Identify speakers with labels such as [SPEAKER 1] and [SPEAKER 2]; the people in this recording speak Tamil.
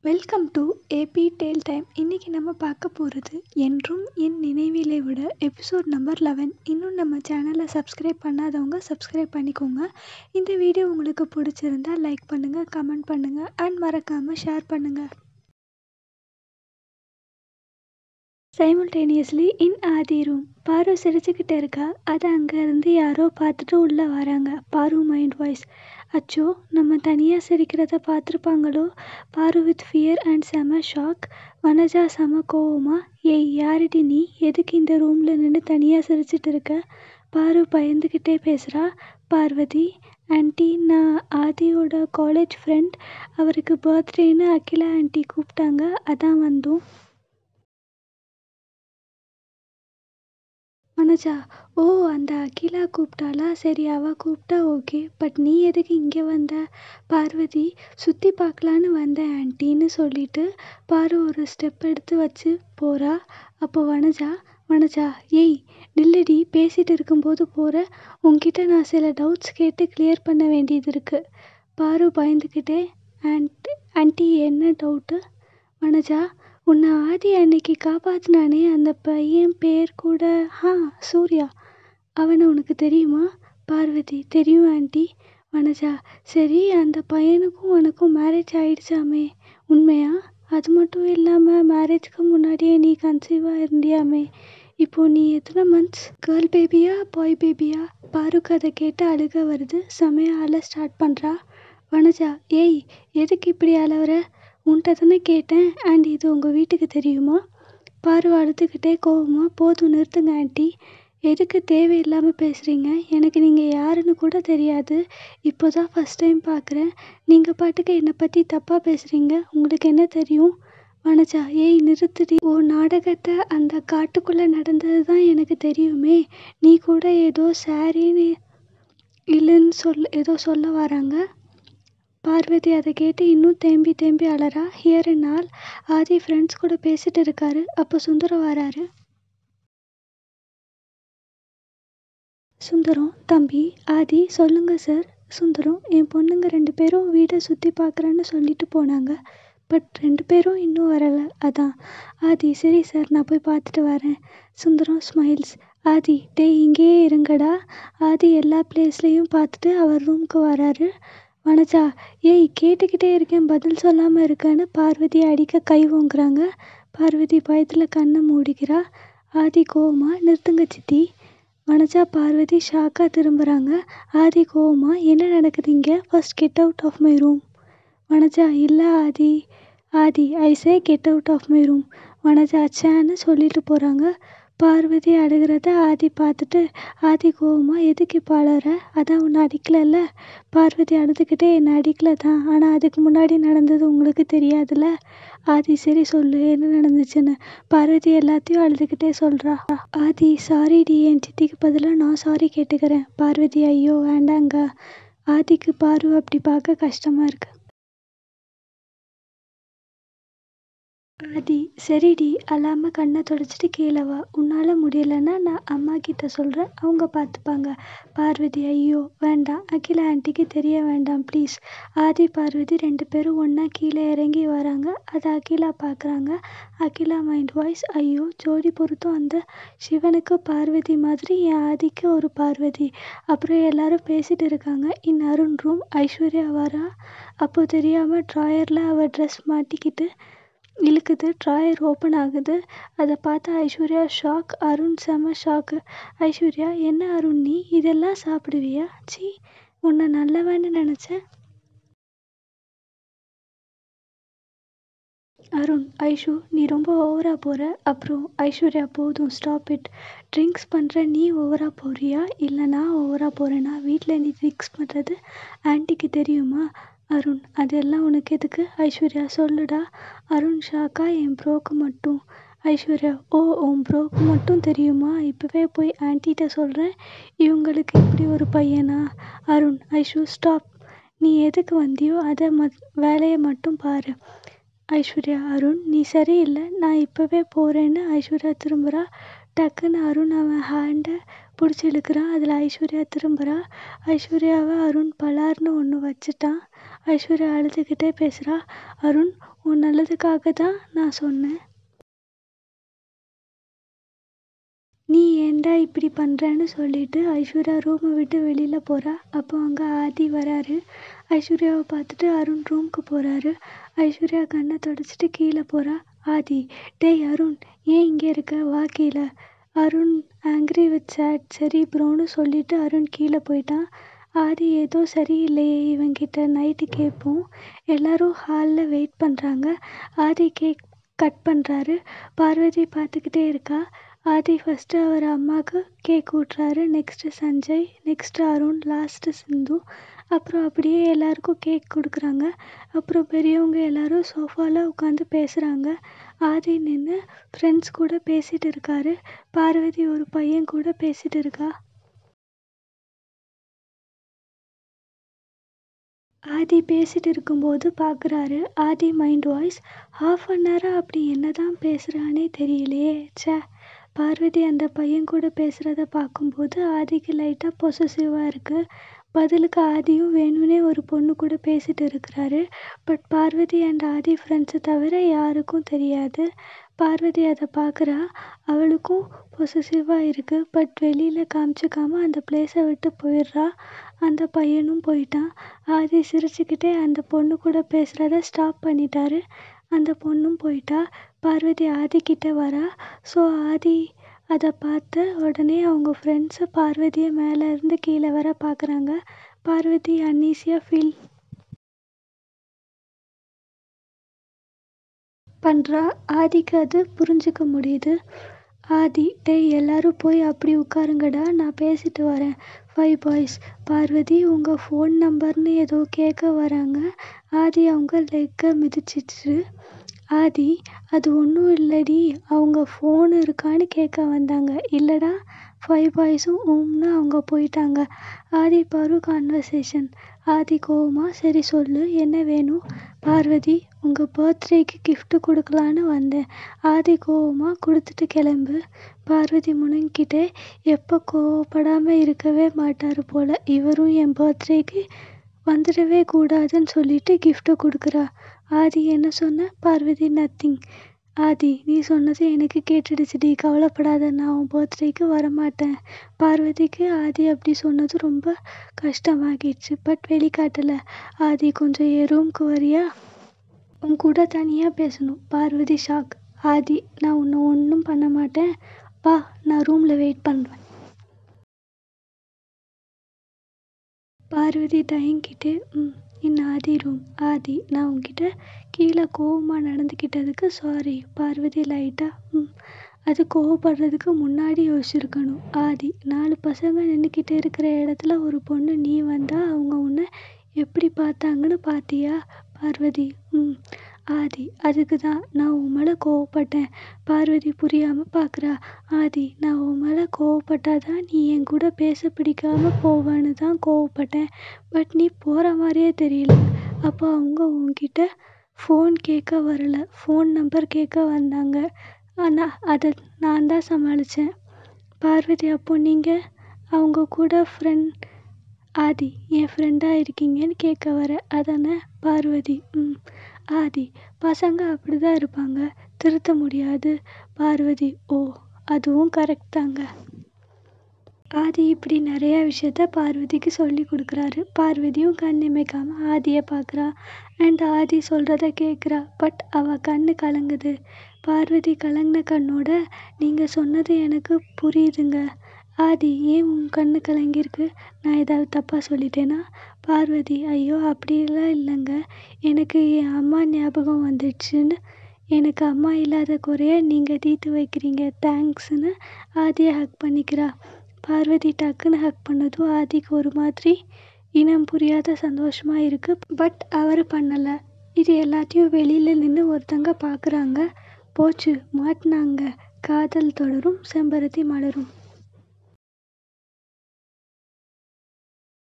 [SPEAKER 1] Welcome to AB tale time இன்றைக்கி நம்ம பார்க்க போகிறது என்றும் என் நினைவிலே விட எபிசோட் நம்பர் லெவன் இன்னும் நம்ம சேனலை சப்ஸ்கிரைப் பண்ணாதவங்க சப்ஸ்கிரைப் பண்ணிக்கோங்க இந்த வீடியோ உங்களுக்கு பிடிச்சிருந்தா லைக் பண்ணுங்கள் கமெண்ட் பண்ணுங்கள் அண்ட் மறக்காமல் ஷேர் பண்ணுங்கள் சைமல்டேனியஸ்லி இன் ஆதி ரூம் பாரு சிரிச்சுக்கிட்டு இருக்கா அதை அங்கேருந்து யாரோ பார்த்துட்டு உள்ளே வராங்க பாரு மைண்ட் வாய்ஸ் அச்சோ நம்ம தனியாக சிரிக்கிறத பார்த்துருப்பாங்களோ பாரு வித் ஃபியர் அண்ட் செம ஷாக் வனஜா செம கோவமா ஏய் யாரடி நீ எதுக்கு இந்த ரூமில் நின்று தனியாக சிரிச்சிட்டு இருக்க பாரு பயந்துக்கிட்டே பேசுகிறா பார்வதி ஆண்டி நான் ஆதியோட காலேஜ் ஃப்ரெண்ட் அவருக்கு பர்த்டேன்னு அகிலா ஆண்டி கூப்பிட்டாங்க அதான் வந்தோம் மனோஜா ஓ அந்த அகிலா கூப்பிட்டாளா சரி அவள் கூப்பிட்டா ஓகே பட் நீ எதுக்கு இங்கே வந்த பார்வதி சுற்றி பார்க்கலான்னு வந்தேன் ஆன்ட்டின்னு சொல்லிட்டு பாரு ஒரு ஸ்டெப் எடுத்து வச்சு போகிறா அப்போ வனஜா வனஜா ஏய் நில்லுடி பேசிகிட்டு இருக்கும்போது போகிற உன்கிட்ட நான் சில டவுட்ஸ் கேட்டு கிளியர் பண்ண வேண்டியது இருக்குது பாரு பயந்துக்கிட்டே ஆண்ட் ஆண்டி என்ன டவுட்டு வனஜா உன்னை ஆதி அன்னைக்கு காப்பாற்றினானே அந்த பையன் பேர் கூட ஆ சூர்யா அவனை உனக்கு தெரியுமா பார்வதி தெரியும் ஆண்டி வனஜா சரி அந்த பையனுக்கும் உனக்கும் மேரேஜ் ஆயிடுச்சாமே உண்மையா அது மட்டும் இல்லாமல் மேரேஜ்க்கு முன்னாடியே நீ கன்சீவாக இருந்தியாமே இப்போ நீ எத்தனை மந்த்ஸ் கேர்ள் பேபியா பாய் பேபியா பாருக்கு அதை கேட்டு அழுக வருது செமையா அழ ஸ்டார்ட் பண்ணுறா வனஜா ஏய் எதுக்கு இப்படி அழவுற உன்கிட்ட தானே கேட்டேன் அண்ட் இது உங்கள் வீட்டுக்கு தெரியுமா பாரு அழுதுகிட்டே கோவமா போதும் நிறுத்துங்க ஆண்டி எதுக்கு தேவையில்லாமல் பேசுகிறீங்க எனக்கு நீங்கள் யாருன்னு கூட தெரியாது இப்போ தான் ஃபஸ்ட் டைம் பார்க்குறேன் நீங்கள் பாட்டுக்கு என்னை பற்றி தப்பாக பேசுகிறீங்க உங்களுக்கு என்ன தெரியும் வனஜா ஏய் நிறுத்துடி ஓ நாடகத்தை அந்த காட்டுக்குள்ளே நடந்தது தான் எனக்கு தெரியுமே நீ கூட ஏதோ சாரின்னு இல்லைன்னு சொல் ஏதோ சொல்ல வராங்க பார்வதி அதை கேட்டு இன்னும் தேம்பி தேம்பி அழறா here and all Aadhi friends கூட பேசிட்டு இருக்காரு அப்போ சுந்தரம் வராரு சுந்தரம் தம்பி ஆதி சொல்லுங்க சார் சுந்தரம் என் பொண்ணுங்க ரெண்டு பேரும் வீடை சுற்றி பார்க்குறேன்னு சொல்லிட்டு போனாங்க பட் ரெண்டு பேரும் இன்னும் வரலை அதான் ஆதி சரி சார் நான் போய் பார்த்துட்டு வரேன் சுந்தரம் ஸ்மைல்ஸ் ஆதி டேய் இங்கேயே இருங்கடா ஆதி எல்லா பிளேஸ்லேயும் பார்த்துட்டு அவர் ரூமுக்கு வராரு வனஜா ஏய் கேட்டுக்கிட்டே இருக்கேன் பதில் சொல்லாமல் இருக்கேன்னு பார்வதி அடிக்க கை ஓங்குறாங்க பார்வதி பயத்தில் கண்ணை மூடிக்கிறா ஆதி கோவமா நிறுத்துங்க சித்தி வனஜா பார்வதி ஷாக்காக திரும்புகிறாங்க ஆதி கோவமா என்ன நடக்குது இங்கே first get out of my room Vanaja இல்லை Aadhi Aadhi I say get out of my room Vanaja சேன்னு சொல்லிட்டு போகிறாங்க பார்வதி அழுகிறத ஆதி பார்த்துட்டு ஆதி கோவமா எதுக்கு இப்போ அழற அதான் உன்னை அடிக்கலல்ல பார்வதி அழுதுகிட்டே என்னை அடிக்கல தான் ஆனால் அதுக்கு முன்னாடி நடந்தது உங்களுக்கு தெரியாதுல்ல ஆதி சரி சொல்லு என்ன நடந்துச்சுன்னு பார்வதி எல்லாத்தையும் அழுதுகிட்டே சொல்கிறா ஆதி சாரிடி என் சித்திக்கு பதிலாக நான் சாரி கேட்டுக்கிறேன் பார்வதி ஐயோ வேண்டாங்க ஆதிக்கு பாரு அப்படி பார்க்க கஷ்டமாக இருக்கு ஆதி சரிடி அழாம கண்ணை தொடச்சிட்டு கீழே வா உன்னால் முடியலன்னா நான் அம்மா கிட்ட சொல்கிறேன் அவங்க பார்த்துப்பாங்க பார்வதி ஐயோ வேண்டாம் அகிலா ஆண்டிக்கு தெரிய வேண்டாம் ப்ளீஸ் ஆதி பார்வதி ரெண்டு பேரும் ஒன்றா கீழே இறங்கி வராங்க அதை அகிலா பார்க்குறாங்க அகிலா மைண்ட் வாய்ஸ் ஐயோ ஜோடி பொறுத்தும் அந்த சிவனுக்கு பார்வதி மாதிரி என் ஆதிக்கு ஒரு பார்வதி அப்புறம் எல்லாரும் பேசிட்டு இருக்காங்க இன் அருண் ரூம் ஐஸ்வர்யா வரா அப்போ தெரியாமல் ட்ராயரில் அவள் ட்ரெஸ் மாட்டிக்கிட்டு இழுக்குது ட்ராயர் ஓப்பன் ஆகுது அதை பார்த்து ஐஸ்வர்யா ஷாக் அருண் செம ஷாக்கு ஐஸ்வர்யா என்ன அருண் நீ இதெல்லாம் சாப்பிடுவியா சி உன்னை நல்லவன்னு நினச்சேன் அருண் ஐஷு நீ ரொம்ப ஓவராக போகிற அப்புறம் ஐஸ்வர்யா போதும் ஸ்டாப் இட் ட்ரிங்க்ஸ் பண்ணுற நீ ஓவராக போகிறியா இல்லை நான் ஓவராக போகிறேன்னா வீட்டில் நீ ட்ரிங்க்ஸ் பண்ணுறது ஆன்ட்டிக்கு தெரியுமா அருண் அதெல்லாம் உனக்கு எதுக்கு ஐஸ்வர்யா சொல்லுடா அருண் ஷாக்கா என் ப்ரோக்கு மட்டும் ஐஸ்வர்யா ஓ உன் ப்ரோக்கு மட்டும் தெரியுமா இப்போவே போய் ஆன்ட்டிகிட்ட சொல்கிறேன் இவங்களுக்கு இப்படி ஒரு பையனா அருண் ஐஷு ஸ்டாப் நீ எதுக்கு வந்தியோ அதை மத் வேலையை மட்டும் பாரு ஐஸ்வர்யா அருண் நீ சரியில்லை நான் இப்போவே போகிறேன்னு ஐஸ்வர்யா திரும்புகிறா டக்குன்னு அருண் அவன் ஹேண்டை பிடிச்சி இழுக்கிறான் அதில் ஐஸ்வர்யா திரும்புகிறா ஐஸ்வர்யாவை அருண் பலார்னு ஒன்று வச்சுட்டான் ஐஸ்வர்யா அழுதுகிட்டே பேசுறா. அருண் உன் நல்லதுக்காக தான் நான் சொன்னேன். நீ ஏன்டா இப்படி பண்றேன்னு சொல்லிட்டு ஐஸ்வர்யா ரூமை விட்டு வெளியில போறா. அப்போ அங்க ஆதி வராரு. ஐஸ்வர்யாவை பார்த்துட்டு அருண் ரூமுக்கு போறாரு. ஐஸ்வர்யா கண்ணை தொடச்சிட்டு கீழே போறா. ஆதி டேய் அருண் ஏன் இங்கே இருக்க வா கீழே. அருண் ஆங்க்ரி வித் சேட் சரி ப்ரோன்னு சொல்லிட்டு அருண் கீழே போயிட்டான். ஆதி ஏதோ சரியில்லையே இவன்கிட்ட நைட்டு கேட்போம். எல்லாரும் ஹாலில் வெயிட் பண்றாங்க. ஆதி கேக் கட் பண்றாரு. பார்வதி பார்த்துக்கிட்டே இருக்கா. ஆதி ஃபர்ஸ்ட் அவர் அம்மாக்கு கேக் ஊட்டுறாரு. Next Sanjay next Arun last Sindhu. அப்புறம் அப்படியே எல்லாருக்கும் கேக் கொடுக்குறாங்க. அப்புறம் பெரியவங்க எல்லாரும் சோஃபால உட்காந்து பேசுறாங்க. ஆதி நின்று ஃப்ரெண்ட்ஸ் கூட பேசிட்டு இருக்காரு. பார்வதி ஒரு பையன் கூட பேசிட்டு இருக்கா. ஆதி பேசிட்டு இருக்கும்போது பார்க்குறாரு. Aadhi mind voice half an ஹவரா அப்படி என்னதான் பேசுறானே தெரியலையே ச்சே. பார்வதி அந்த பையன் கூட பேசுறத பார்க்கும்போது ஆதிக்கு லைட்டா பொசசிவா இருக்கு. பதிலுக்கு ஆதியும் வேணும்னே ஒரு பொண்ணு கூட பேசிட்டு இருக்கிறாரு. பட் பார்வதி அண்ட் ஆதி ஃப்ரெண்ட்ஸை தவிர யாருக்கும் தெரியாது. பார்வதி அதை பார்க்குறா. அவளுக்கும் பொசசிவா இருக்கு. பட் வெளியில காமிச்சுக்காம அந்த பிளேஸை விட்டு போயிடுறா. அந்த பையனும் போயிட்டான். ஆதி சிரிச்சுக்கிட்டே அந்த பொண்ணு கூட பேசுறத ஸ்டாப் பண்ணிட்டாரு. அந்த பொண்ணும் போயிட்டா. பார்வதி ஆதி கிட்ட வரா. ஸோ ஆதி அதை பார்த்த உடனே அவங்க ஃப்ரெண்ட்ஸ் பார்வதியை மேலே இருந்து கீழே வர பார்க்குறாங்க. பார்வதி அன்ஈஸியா ஃபீல் பண்றா. ஆதிக்கு அது புரிஞ்சுக்க முடியுது. ஆதி டேய் எல்லாரும் போய் அப்படி உட்காருங்கடா நான் பேசிட்டு வரேன். ஃபைவ் பாய்ஸ் பார்வதி உங்க ஃபோன் நம்பர்னு ஏதோ கேட்க வராங்க. ஆதி அவங்க லெக்கை மிதிச்சிச்சு. ஆதி அது ஒன்னும் இல்லடி அவங்க ஃபோன் இருக்கான்னு கேட்க வந்தாங்க. இல்லடா. ஃபைவ் பாய்ஸும் ஊம்னு அவங்க போயிட்டாங்க. ஆதி பாரு கான்வர்சேஷன். ஆதி கோவமா சரி சொல்லு என்ன வேணும். பார்வதி உங்க பர்த்டேக்கு கிஃப்ட் கொடுக்கலான்னு வந்தேன். ஆதி கோவமா கொடுத்துட்டு கிளம்பு. பார்வதி முனங்கிக்கிட்டே எப்ப கோவப்படாம இருக்கவே மாட்டாரு போல இவரும் என் பர்த்டேக்கு வந்துடவே கூடாதுன்னு சொல்லிட்டு கிஃப்ட கொடுக்குறா. ஆதி என்ன சொன்ன. பார்வதி நத்திங். ஆதி நீ சொன்னது எனக்கு கேட்டுடுச்சுடி கவலைப்படாத நான் உன் பர்த்டேக்கு வரமாட்டேன். பார்வதிக்கு ஆதி அப்படி சொன்னது ரொம்ப கஷ்டமாகிடுச்சு. பட் வெளிக்காட்டல. ஆதி கொஞ்சம் என் ரூமுக்கு வரியா. உன் கூட தனியா பேசணும். பார்வதி ஷாக். ஆதி நான் உன்னை ஒன்னும் பண்ண மாட்டேன். வா நான் ரூம்ல வெயிட் பண்றேன். பார்வதி தயங்கிக்கிட்டே ம் இன் ஆதி ரூம். ஆதி நான் உன்கிட்ட கீழே கோவமா நடந்துக்கிட்டதுக்கு சாரி. பார்வதி லைட்டா ம் அது கோவப்படுறதுக்கு முன்னாடி யோசிச்சிருக்கணும். ஆதி நாலு பசங்க நின்னுக்கிட்டு இருக்கிற இடத்துல ஒரு பொண்ணு நீ வந்தா அவங்க உன்னை எப்படி பார்த்தாங்கன்னு பார்த்தியா. பார்வதி ம் ஆதி அதுக்கு தான் நான் உன் மேல கோவப்பட்டேன். பார்வதி புரியாம பார்க்குறா. ஆதி நான் உன் மேல கோவப்பட்டா தான் நீ என் கூட பேச பிடிக்காம போவன்னு தான் கோவப்பட்டேன். பட் நீ போற மாதிரியே தெரியல. அப்போ அவங்க உன்கிட்ட ஃபோன் கேட்க வரல. ஃபோன் நம்பர் கேட்க வந்தாங்க. ஆனா அதை நான் தான் சமாளிச்சேன். பார்வதி அப்போ நீங்க அவங்க கூட ஃப்ரெண்ட் ஆதி என் ஃப்ரெண்டா இருக்கீங்கன்னு கேட்க வர அதானே. பார்வதி ம் ஆதி பசங்க அப்படிதான் இருப்பாங்க. திருத்த முடியாது. பார்வதி ஓ அதுவும் கரெக்ட் தாங்க. ஆதி இப்படி நிறைய விஷயத்த பார்வதிக்கு சொல்லிக் கொடுக்குறாரு. பார்வதியும் கண் இமைக்காம ஆதியை பார்க்குறா. அண்ட் ஆதி சொல்றத கேட்குறா. பட் அவ கண்ணு கலங்குது. பார்வதி கலங்கின கண்ணோட நீங்க சொன்னது எனக்கு புரியுதுங்க. ஆதி ஏன் உன் கண்ணு கலங்கியிருக்கு. நான் ஏதாவது தப்பா சொல்லிட்டேனா. பார்வதி ஐயோ அப்படியெல்லாம் இல்லைங்க. எனக்கு என் அம்மா ஞாபகம் வந்துடுச்சுன்னு எனக்கு அம்மா இல்லாத குறைய நீங்க தீர்த்து வைக்கிறீங்க தேங்க்ஸ்னு ஆதியை ஹக் பண்ணிக்கிறா. பார்வதி டக்குன்னு ஹக் பண்ணதும் ஆதிக்கு ஒரு மாதிரி இனம் புரியாத சந்தோஷமா இருக்கு. பட் அவரு பண்ணல. இது எல்லாத்தையும் வெளியில நின்னு ஒருத்தங்க பார்க்குறாங்க. போச்சு மாட்டுனாங்க. காதல் தொடரும் செம்பருத்தி மலரும்.